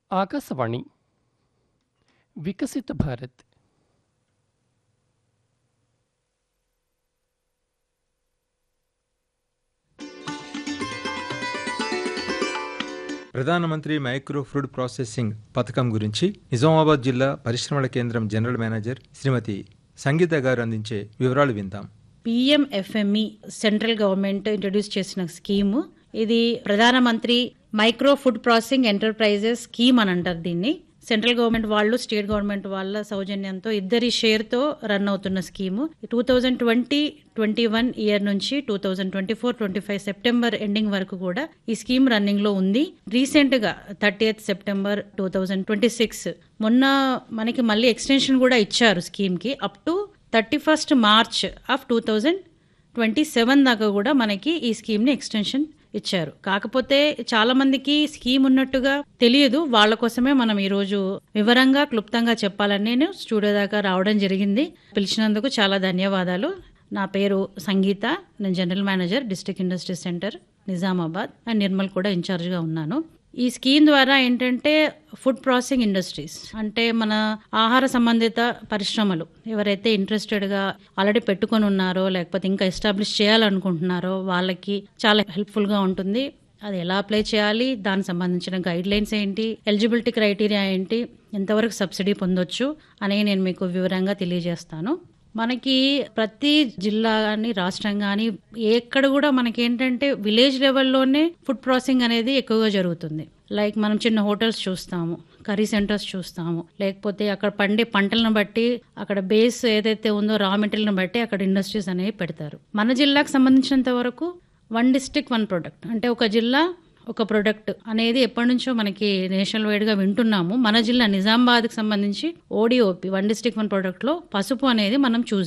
ఆకాశవాణి వికసిత భారత్ ప్రధానమంత్రి micro food processing పథకం గురించి నిజామాబాద్ జిల్లా పరిశ్రమల కేంద్రం జనరల్ మేనేజర్ శ్రీమతి సంగీత గారు అందించే వివరాలు విందాం పిఎంఎఫ్ఎంఈ సెంట్రల్ గవర్నమెంట్ ఇంట్రడ్యూస్ చేసిన స్కీము ఇది ప్రధానమంత్రి micro food processing enterprises scheme అని అంటారు దీన్ని సెంట్రల్ గవర్నమెంట్ వాళ్ళు స్టేట్ గవర్నమెంట్ వాళ్ళ సౌజన్యంతో ఇద్దరి షేర్ తో రన్ అవుతున్న scheme two thousand twenty twenty one year నుంచి two thousand twenty four twenty five September ending వరకు కూడా ఈ స్కీమ్ రన్నింగ్ లో ఉంది రీసెంట్ గా thirty eighth September two thousand twenty six మొన్న మనకి మళ్ళీ ఎక్స్టెన్షన్ కూడా ఇచ్చారు స్కీమ్ కి up to thirty first March of two thousand twenty seven దాకా కూడా మనకి ఈ స్కీమ్ని ఎక్స్టెన్షన్ ఇచ్చారు కాకపోతే చాలా మందికి స్కీమ్ ఉన్నట్టుగా తెలియదు వాళ్ళ కోసమే మనం ఈరోజు వివరంగా క్లుప్తంగా చెప్పాలని నేను స్టూడియో దాకా రావడం జరిగింది పిలిచినందుకు చాలా ధన్యవాదాలు నా పేరు సంగీత నేను general manager district industry centre Nizamabad and Nirmal కూడా ఇన్ఛార్జ్గా ఉన్నాను ఈ స్కీమ్ ద్వారా ఏంటంటే ఫుడ్ ప్రాసెసింగ్ ఇండస్ట్రీస్ అంటే మన ఆహార సంబంధిత పరిశ్రమలు ఎవరైతే ఇంట్రెస్టెడ్గా ఆల్రెడీ పెట్టుకొని ఉన్నారో లేకపోతే ఇంకా ఎస్టాబ్లిష్ చేయాలనుకుంటున్నారో వాళ్ళకి చాలా హెల్ప్ఫుల్గా ఉంటుంది అది ఎలా అప్లై చేయాలి దానికి సంబంధించిన గైడ్ లైన్స్ ఏంటి ఎలిజిబిలిటీ క్రైటీరియా ఏంటి ఎంతవరకు సబ్సిడీ పొందొచ్చు అనేవి నేను మీకు వివరంగా తెలియజేస్తాను మనకి ప్రతి జిల్లా కానీ రాష్ట్రం కానీ ఎక్కడ కూడా మనకి ఏంటంటే విలేజ్ లెవెల్లోనే ఫుడ్ ప్రాసెసింగ్ అనేది ఎక్కువగా జరుగుతుంది లైక్ మనం చిన్న హోటల్స్ చూస్తాము కర్రీ సెంటర్స్ చూస్తాము లేకపోతే అక్కడ పండే పంటలను బట్టి అక్కడ బేస్ ఏదైతే ఉందో రా మెటీరియల్ని బట్టి అక్కడ ఇండస్ట్రీస్ అనేవి పెడతారు మన జిల్లాకు సంబంధించినంత వరకు వన్ డిస్ట్రిక్ట్ వన్ ప్రొడక్ట్ అంటే ఒక జిల్లా ఒక ప్రొడక్ట్ అనేది ఎప్పటి నుంచో మనకి నేషనల్ వైడ్ గా వింటున్నాము మన జిల్లా నిజామాబాద్కి సంబంధించి ODOP one district one product లో పసుపు అనేది మనం చూస్